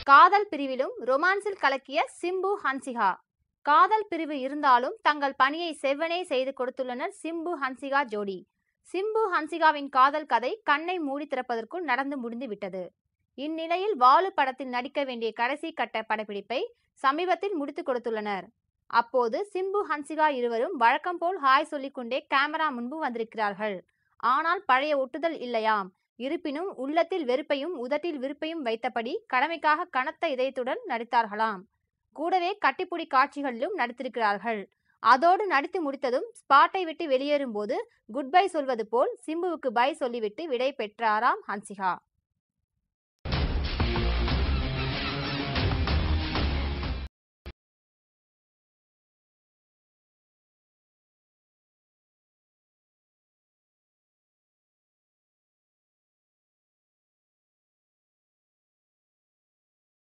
காதல் பிரிவிலும் ரொமான்ஸில் கலக்கிய சிம்பு ஹன்சிகா காதல் பிரிவு இருந்தாலும் தங்கள் பணியை செவ்வனே செய்து கொடுத்துள்ளனர் சிம்பு ஹன்சிகா ஜோடி சிம்பு ஹன்சிகாவின் காதல் கதை கண்ணை மூடி திறப்பதற்குள் நடந்து முடிந்து விட்டது இந்நிலையில் வாலு படத்தில் நடிக்க வேண்டிய கடைசி கட்ட படப்பிடிப்பை சமீபத்தில் முடித்துக் கொடுத்துள்ளனர் அப்போது சிம்பு ஹன்சிகா இருவரும் வழக்கம் போல் ஹாய் சொல்லிக்கொண்டே கேமரா முன்பு வந்திருக்கிறார்கள் ஆனால் பழைய ஒட்டுதல் இல்லையாம் இருப்பினும் உள்ளத்தில் வெறுப்பையும் உதட்டில் விருப்பையும் வைத்தபடி கடமைக்காக கனத்த இதயத்துடன் நடித்தார்களாம் கூடவே கட்டிப்புடி காட்சிகளிலும் நடித்திருக்கிறார்கள் அதோடு நடித்து முடித்ததும் ஸ்பாட்டை விட்டு வெளியேறும் போது குட் பை சொல்வது போல் சிம்புவுக்கு பை சொல்லிவிட்டு விடை பெற்றாராம் ஹன்சிகா